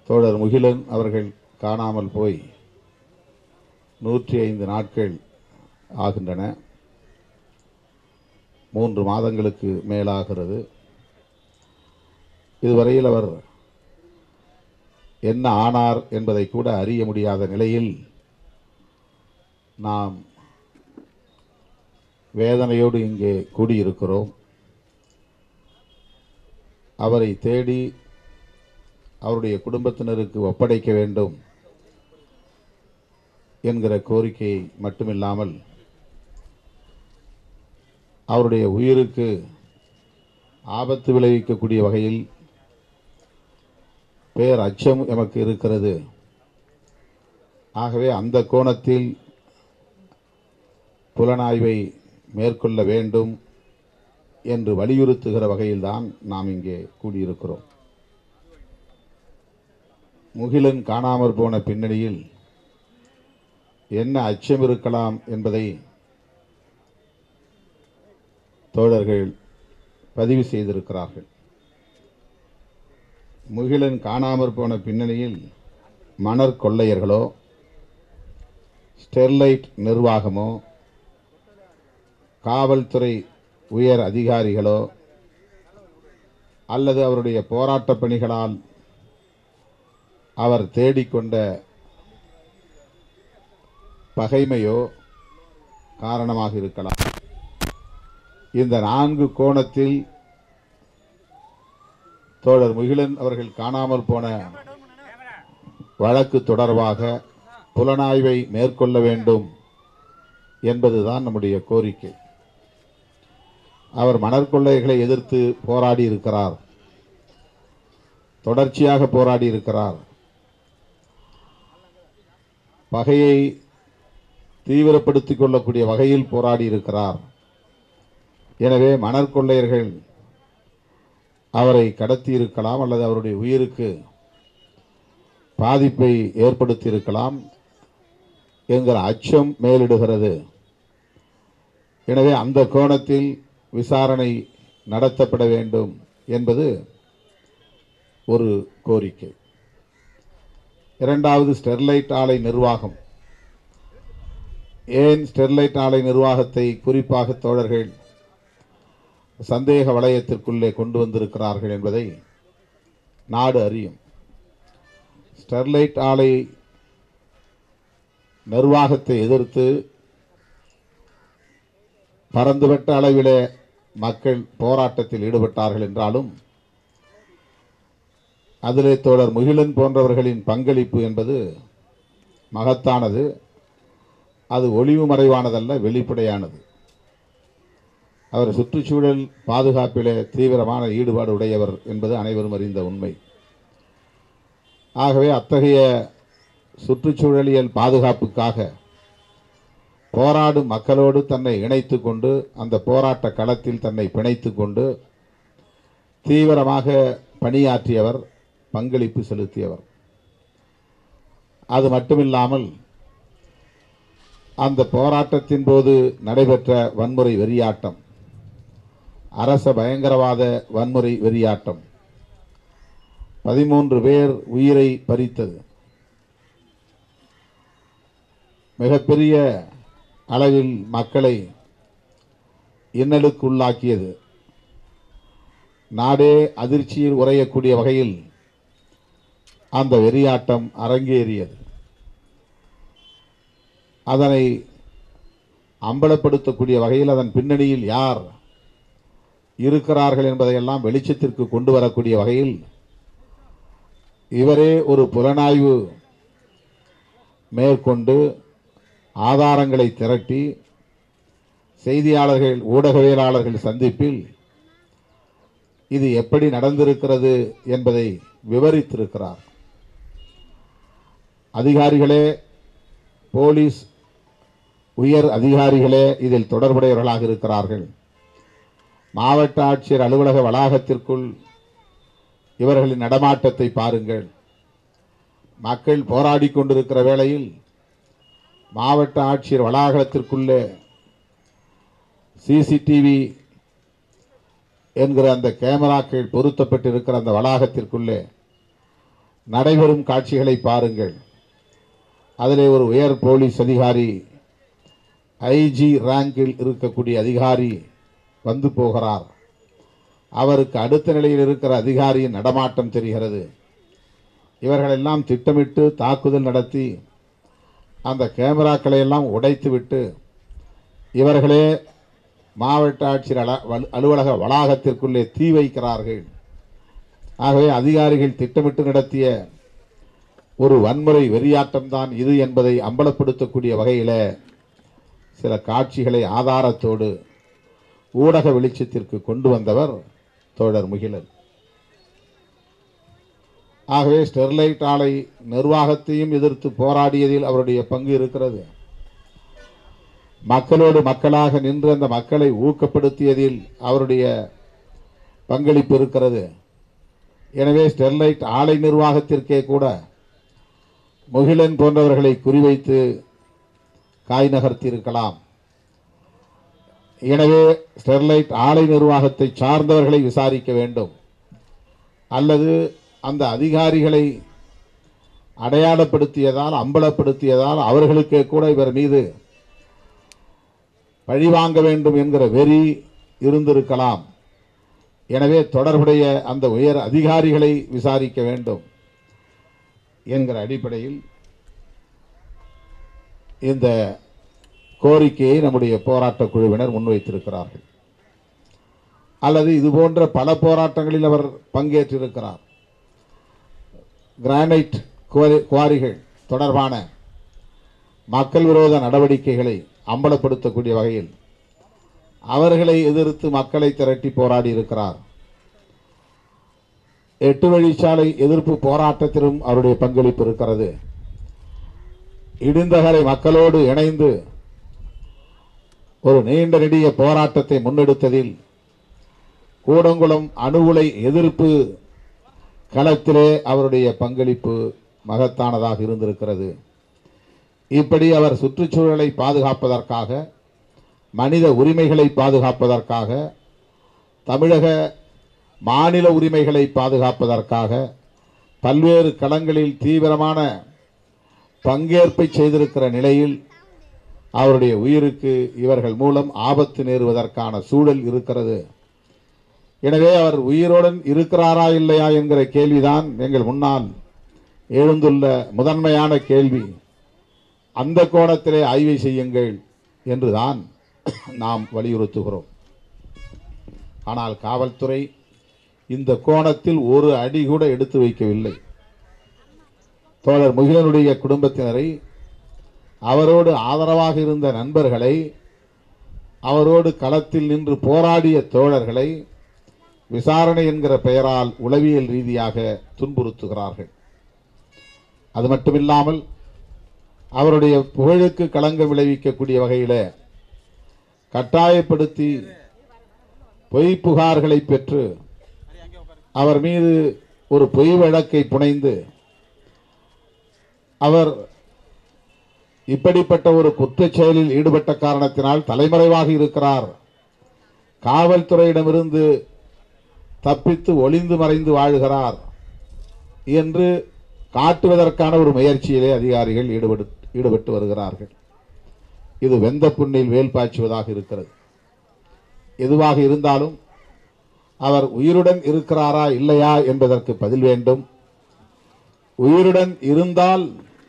தோழர் முகிலன் அவர்கள் காணாமல் போய் நூற்றி ஐந்து நாட்கள் ஆகின்றன மூன்று மாதங்களுக்கு மேலாகிறது இதுவரையில் அவர் என்ன ஆனார் என்பதை கூட அறிய முடியாத நிலையில் நாம் வேதனையோடு இங்கே கூடியிருக்கிறோம் அவரை தேடி அவருடைய குடும்பத்தினருக்கு ஒப்படைக்க வேண்டும் என்கிற கோரிக்கை மட்டுமில்லாமல் அவருடைய உயிருக்கு ஆபத்து விளைவிக்கக்கூடிய வகையில் பேர் அச்சம் எமக்கு இருக்கிறது ஆகவே அந்த கோணத்தில் புலனாய்வை மேற்கொள்ள வேண்டும் என்று வலியுறுத்துகிற வகையில்தான் நாம் இங்கே கூடியிருக்கிறோம் முகிலன் காணாமற் போன பின்னணியில் என்ன அச்சம் இருக்கலாம் என்பதை தோழர்கள் பதிவு செய்திருக்கிறார்கள் முகிலன் காணாமற் போன பின்னணியில் மணற் கொள்ளையர்களோ ஸ்டெர்லைட் நிர்வாகமோ காவல்துறை உயர் அதிகாரிகளோ அல்லது அவருடைய போராட்டப் பணிகளால் அவர் தேடிக்கொண்ட பகைமையோ காரணமாக இருக்கலாம் இந்த நான்கு கோணத்தில் தோழர் முகிலன் அவர்கள் காணாமல் போன வழக்கு தொடர்பாக புலனாய்வை மேற்கொள்ள வேண்டும் என்பதுதான் நம்முடைய கோரிக்கை அவர் மணற்கொள்ளைகளை எதிர்த்து போராடி இருக்கிறார் தொடர்ச்சியாக போராடி இருக்கிறார் பகையை தீவிரப்படுத்திக் கொள்ளக்கூடிய வகையில் போராடி இருக்கிறார் எனவே மணற்கொள்ளையர்கள் அவரை கடத்தி இருக்கலாம் அல்லது அவருடைய உயிருக்கு பாதிப்பை ஏற்படுத்தி இருக்கலாம் என்கிற அச்சம் மேலிடுகிறது எனவே அந்த கோணத்தில் விசாரணை நடத்தப்பட வேண்டும் என்பது ஒரு கோரிக்கை இரண்டாவது ஸ்டெர்லைட் ஆலை நிர்வாகம் ஏன் ஸ்டெர்லைட் ஆலை நிர்வாகத்தை குறிப்பாக தோழர்கள் சந்தேக வளையத்திற்குள்ளே கொண்டு வந்திருக்கிறார்கள் என்பதை நாடு அறியும் ஸ்டெர்லைட் ஆலை நிர்வாகத்தை எதிர்த்து பரந்துபட்ட அளவிலே மக்கள் போராட்டத்தில் ஈடுபட்டார்கள் என்றாலும் அதிலே தோழர் முகிலன் போன்றவர்களின் பங்களிப்பு என்பது மகத்தானது அது ஒளிவு மறைவானதல்ல வெளிப்படையானது அவர் சுற்றுச்சூழல் பாதுகாப்பிலே தீவிரமான ஈடுபாடு உடையவர் என்பது அனைவரும் அறிந்த உண்மை ஆகவே அத்தகைய சுற்றுச்சூழலியல் பாதுகாப்புக்காக போராடும் மக்களோடு தன்னை இணைத்து கொண்டு அந்த போராட்ட களத்தில் தன்னை பிணைத்து கொண்டு தீவிரமாக பணியாற்றியவர் பங்களிப்பு செலுத்தியவர் அது மட்டுமில்லாமல் அந்த போராட்டத்தின் போது நடைபெற்ற வன்முறை வெறியாட்டம் அரச பயங்கரவாத வன்முறை வெறியாட்டம் பதிமூன்று பேர் உயிரை பறித்தது மிகப்பெரிய அளவில் மக்களை இன்னலுக்கு உள்ளாக்கியது நாடே அதிர்ச்சியில் உறையக்கூடிய வகையில் அந்த வெறியாட்டம் அரங்கேறியது அதனை அம்பலப்படுத்தக்கூடிய வகையில் அதன் பின்னணியில் யார் இருக்கிறார்கள் என்பதையெல்லாம் வெளிச்சத்திற்கு கொண்டு வரக்கூடிய வகையில் இவரே ஒரு புலனாய்வு மேற்கொண்டு ஆதாரங்களை திரட்டி செய்தியாளர்கள் ஊடகவியலாளர்கள் சந்திப்பில் இது எப்படி நடந்திருக்கிறது என்பதை விவரித்திருக்கிறார் அதிகாரிகளே போலீஸ் உயர் அதிகாரிகளே இதில் தொடர்புடையவர்களாக இருக்கிறார்கள் மாவட்ட ஆட்சியர் அலுவலக வளாகத்திற்குள் இவர்களின் நடமாட்டத்தை பாருங்கள் மக்கள் போராடி கொண்டிருக்கிற வேளையில் மாவட்ட ஆட்சியர் வளாகத்திற்குள்ளே சிசிடிவி என்கிற அந்த கேமராக்கள் பொருத்தப்பட்டிருக்கிற அந்த வளாகத்திற்குள்ளே நடைபெறும் காட்சிகளை பாருங்கள் அதிலே ஒரு உயர் போலீஸ் அதிகாரி ஐஜி ரேங்கில் இருக்கக்கூடிய அதிகாரி வந்து போகிறார் அவருக்கு அடுத்த நிலையில் இருக்கிற அதிகாரியின் நடமாட்டம் தெரிகிறது இவர்களெல்லாம் திட்டமிட்டு தாக்குதல் நடத்தி அந்த கேமராக்களை எல்லாம் உடைத்துவிட்டு இவர்களே மாவட்ட ஆட்சியர் அல- வலு- அலுவலக வளாகத்திற்குள்ளே தீ வைக்கிறார்கள் ஆகவே அதிகாரிகள் திட்டமிட்டு நடத்திய ஒரு வன்முறை வெறியாட்டம்தான் இது என்பதை அம்பலப்படுத்தக்கூடிய வகையில் சில காட்சிகளை ஆதாரத்தோடு ஊடக வெளிச்சத்திற்கு கொண்டு வந்தவர் தோழர் முகிலன் ஆகவே ஸ்டெர்லைட் ஆலை நிர்வாகத்தையும் எதிர்த்து போராடியதில் அவருடைய பங்கு இருக்கிறது மக்களோடு மக்களாக நின்று அந்த மக்களை ஊக்கப்படுத்தியதில் அவருடைய பங்களிப்பு இருக்கிறது எனவே ஸ்டெர்லைட் ஆலை நிர்வாகத்திற்கே கூட முகிலன் போன்றவர்களை குறிவைத்து காய் நகர்த்தியிருக்கலாம் எனவே ஸ்டெர்லைட் ஆலை நிர்வாகத்தை சார்ந்தவர்களை விசாரிக்க வேண்டும் அல்லது அந்த அதிகாரிகளை அடையாளப்படுத்தியதால் அம்பலப்படுத்தியதால் அவர்களுக்கே கூட இவர் மீது பழிவாங்க வேண்டும் என்கிற வெறி இருந்திருக்கலாம் எனவே தொடர்புடைய அந்த உயர் அதிகாரிகளை விசாரிக்க வேண்டும் என்கிற அடிப்படையில் இந்த கோரிக்கையை நம்முடைய போராட்டக் குழுவினர் முன்வைத்திருக்கிறார்கள் அல்லது இது போன்ற பல போராட்டங்களில் அவர் பங்கேற்றிருக்கிறார் கிரானைட் குவாரி குவாரிகள் தொடர்பான மக்கள் விரோத நடவடிக்கைகளை அம்பலப்படுத்தக்கூடிய வகையில் அவர்களை எதிர்த்து மக்களை திரட்டி போராடி இருக்கிறார் எட்டு வழிச்சாலை எதிர்ப்பு போராட்டத்திலும் அவருடைய பங்களிப்பு இருக்கிறது இடிந்தகரை மக்களோடு இணைந்து ஒரு நீண்ட நெடிய போராட்டத்தை முன்னெடுத்ததில் கூடங்குளம் அணு உலை எதிர்ப்பு களத்திலே அவருடைய பங்களிப்பு மகத்தானதாக இருந்திருக்கிறது இப்படி அவர் சுற்றுச்சூழலை பாதுகாப்பதற்காக மனித உரிமைகளை பாதுகாப்பதற்காக தமிழக மாநில உரிமைகளை பாதுகாப்பதற்காக பல்வேறு களங்களில் தீவிரமான பங்கேற்பை செய்திருக்கிற நிலையில் அவருடைய உயிருக்கு இவர்கள் மூலம் ஆபத்து நேருவதற்கான சூழல் இருக்கிறது எனவே அவர் உயிரோடன் இருக்கிறாரா இல்லையா என்கிற கேள்விதான் எங்கள் முன்னால் எழுந்துள்ள முதன்மையான கேள்வி அந்த கோணத்திலே ஆய்வை செய்யுங்கள் என்றுதான் நாம் வலியுறுத்துகிறோம் ஆனால் காவல்துறை இந்த கோணத்தில் ஒரு அடி கூட எடுத்து வைக்கவில்லை தோழர் முகிலனுடைய குடும்பத்தினரை அவரோடு ஆதரவாக இருந்த நண்பர்களை அவரோடு களத்தில் நின்று போராடிய தோழர்களை விசாரணை என்கிற பெயரால் உளவியல் ரீதியாக துன்புறுத்துகிறார்கள் அது மட்டுமில்லாமல் அவருடைய புகழுக்கு களங்கம் விளைவிக்கக்கூடிய வகையில் கட்டாயப்படுத்தி பொய் புகார்களை பெற்று அவர் மீது ஒரு பொய் வழக்கை புனைந்து அவர் இப்படிப்பட்ட ஒரு குற்றச் செயலில் ஈடுபட்ட காரணத்தினால் தலைமறைவாக இருக்கிறார் காவல்துறையிடமிருந்து தப்பித்து ஒளிந்து மறைந்து வாழுகிறார் என்று காட்டுவதற்கான ஒரு முயற்சியிலே அதிகாரிகள் ஈடுபடு ஈடுபட்டு வருகிறார்கள் இது வெந்த புண்ணில் வேல் பாய்ச்சுவதாக இருக்கிறது எதுவாக இருந்தாலும் அவர் உயிருடன் இருக்கிறாரா இல்லையா என்பதற்கு பதில் வேண்டும் உயிருடன் இருந்தால்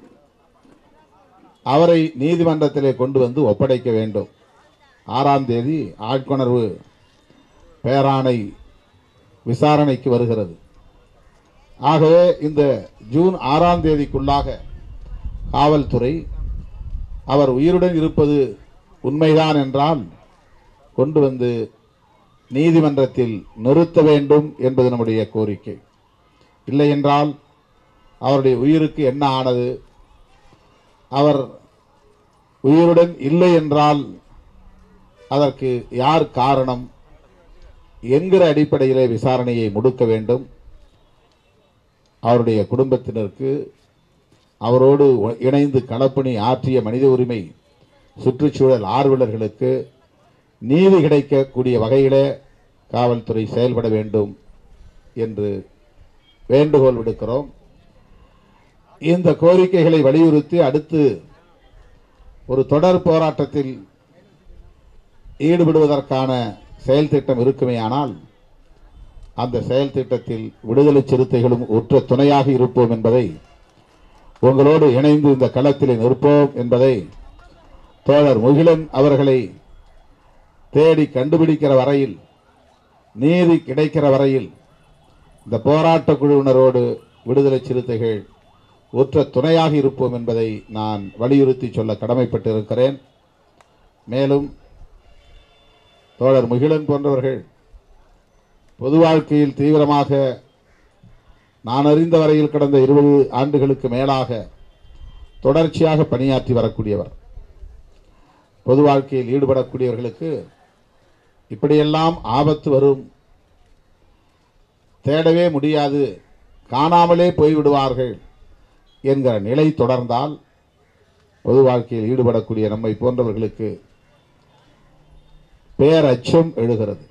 அவரை நீதிமன்றத்திலே கொண்டு வந்து ஒப்படைக்க வேண்டும் ஆறாம் தேதி ஆட்கொணர்வு பேராணை விசாரணைக்கு வருகிறது ஆகவே இந்த ஜூன் ஆறாம் தேதிக்குள்ளாக காவல்துறை அவர் உயிருடன் இருப்பது உண்மைதான் என்றால் கொண்டு வந்து நீதிமன்றத்தில் நிறுத்த வேண்டும் என்பது நம்முடைய கோரிக்கை இல்லை என்றால் அவருடைய உயிருக்கு என்ன ஆனது அவர் உயிருடன் இல்லை என்றால் அதற்கு யார் காரணம் என்கிற அடிப்படையிலே விசாரணையை முடுக்க வேண்டும் அவருடைய குடும்பத்தினருக்கு அவரோடு இணைந்து களப்பணி ஆற்றிய மனித உரிமை சுற்றுச்சூழல் ஆர்வலர்களுக்கு நீதி கிடைக்கக்கூடிய வகையிலே காவல்துறை செயல்பட வேண்டும் என்று வேண்டுகோள் விடுக்கிறோம் இந்த கோரிக்கைகளை வலியுறுத்தி அடுத்து ஒரு தொடர் போராட்டத்தில் ஈடுபடுவதற்கான செயல் திட்டம் இருக்குமேயானால் அந்த செயல் திட்டத்தில் விடுதலை சிறுத்தைகளும் உற்ற துணையாக இருப்போம் என்பதை உங்களோடு இணைந்து இந்த களத்தில் நிற்போம் என்பதை தோழர் முகிலன் அவர்களை தேடி கண்டுபிடிக்கிற வரையில் நீதி கிடைக்கிற வரையில் இந்த போராட்ட குழுவினரோடு விடுதலை சிறுத்தைகள் உற்ற துணையாக இருப்போம் என்பதை நான் வலியுறுத்தி சொல்ல கடமைப்பட்டிருக்கிறேன் மேலும் தோழர் முகிலன் போன்றவர்கள் பொது வாழ்க்கையில் தீவிரமாக நான் அறிந்த வரையில் கடந்த இருபது ஆண்டுகளுக்கு மேலாக தொடர்ச்சியாக பணியாற்றி வரக்கூடியவர் பொது வாழ்க்கையில் ஈடுபடக்கூடியவர்களுக்கு இப்படியெல்லாம் ஆபத்து வரும் தேடவே முடியாது காணாமலே போய்விடுவார்கள் என்கிற நிலை தொடர்ந்தால் பொது வாழ்க்கையில் ஈடுபடக்கூடிய நம்மை போன்றவர்களுக்கு பேரச்சம் எழுகிறது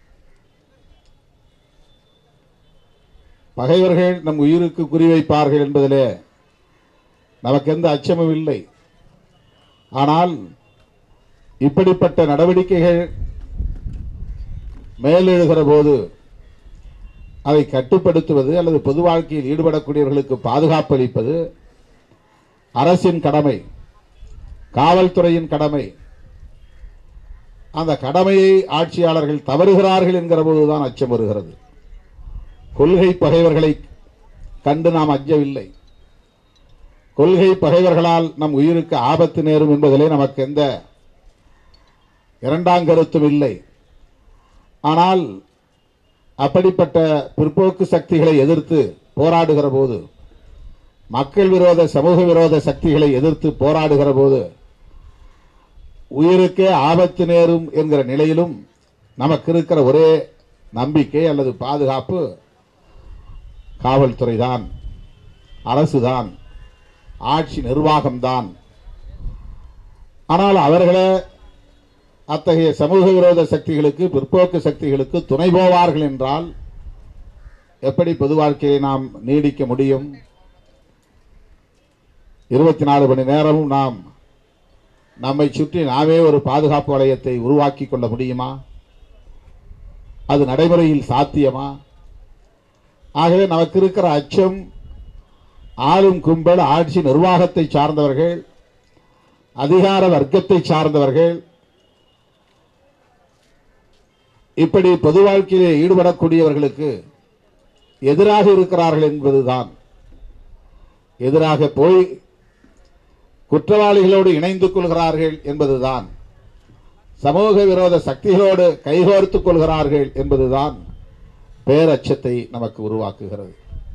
பகைவர்கள் நம் உயிருக்கு குறிவைப்பார்கள் என்பதிலே நமக்கு எந்த அச்சமும் இல்லை ஆனால் இப்படிப்பட்ட நடவடிக்கைகள் மேலெழுகிற போது அதை கட்டுப்படுத்துவது அல்லது பொது வாழ்க்கையில் ஈடுபடக்கூடியவர்களுக்கு பாதுகாப்பு அளிப்பது அரசின் கடமை காவல்துறையின் கடமை அந்த கடமையை ஆட்சியாளர்கள் தவறுகிறார்கள் என்கிற போதுதான் அச்சம் வருகிறது கொள்கை பகைவர்களை கண்டு நாம் அஞ்சவில்லை கொள்கை பகைவர்களால் நம் உயிருக்கு ஆபத்து நேரும் என்பதிலே நமக்கு எந்த இரண்டாம் கருத்தும் இல்லை ஆனால் அப்படிப்பட்ட பிற்போக்கு சக்திகளை எதிர்த்து போராடுகிற போது மக்கள் விரோத சமூக விரோத சக்திகளை எதிர்த்து போராடுகிற போது உயிருக்கே ஆபத்து நேரும் என்கிற நிலையிலும் நமக்கு இருக்கிற ஒரே நம்பிக்கை அல்லது பாதுகாப்பு காவல்துறை தான் அரசுதான் ஆட்சி நிர்வாகம்தான் ஆனால் அவர்களே அத்தகைய சமூக விரோத சக்திகளுக்கு பிற்போக்கு சக்திகளுக்கு துணை போவார்கள் என்றால் எப்படி பொது வாழ்க்கையை நாம் நீடிக்க முடியும் இருபத்தி நாலு மணி நேரமும் நாம் நம்மை சுற்றி நாமே ஒரு பாதுகாப்பு வளையத்தை உருவாக்கி கொள்ள முடியுமா அது நடைமுறையில் சாத்தியமா ஆகவே நமக்கு இருக்கிற அச்சம் ஆளும் கும்பல் ஆட்சி நிர்வாகத்தை சார்ந்தவர்கள் அதிகார வர்க்கத்தை சார்ந்தவர்கள் இப்படி பொது வாழ்க்கையிலே ஈடுபடக்கூடியவர்களுக்கு எதிராக இருக்கிறார்கள் என்பதுதான் எதிராக போய் குற்றவாளிகளோடு இணைந்து கொள்கிறார்கள் என்பதுதான் சமூக விரோத சக்திகளோடு கைகோர்த்துக் கொள்கிறார்கள் என்பதுதான் பேரச்சத்தை நமக்கு உருவாக்குகிறது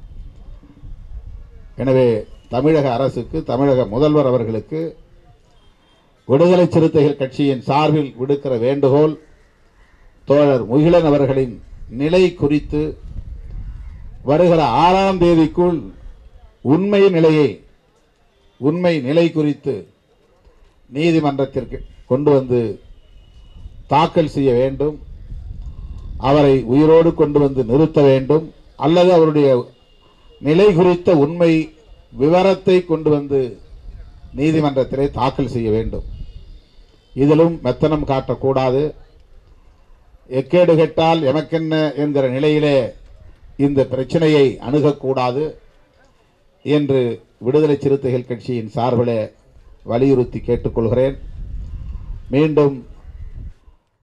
எனவே தமிழக அரசுக்கு தமிழக முதல்வர் அவர்களுக்கு விடுதலை சிறுத்தைகள் கட்சியின் சார்பில் விடுக்கிற வேண்டுகோள் தோழர் முகிலன் அவர்களின் நிலை குறித்து வருகிற ஆறாம் தேதிக்குள் உண்மை நிலையை உண்மை நிலை குறித்து நீதிமன்றத்திற்கு கொண்டு வந்து தாக்கல் செய்ய வேண்டும் அவரை உயிரோடு கொண்டு வந்து நிறுத்த வேண்டும் அல்லது அவருடைய நிலை குறித்த உண்மை விவரத்தை கொண்டு வந்து நீதிமன்றத்திலே தாக்கல் செய்ய வேண்டும் இதிலும் மெத்தனம் காட்டக்கூடாது எக்கேடு கெட்டால் எமக்கென்ன என்கிற நிலையிலே இந்த பிரச்சனையை அணுகக்கூடாது என்று விடுதலை சிறுத்தைகள் கட்சியின் சார்பிலே வலியுறுத்தி கேட்டுக்கொள்கிறேன் மீண்டும்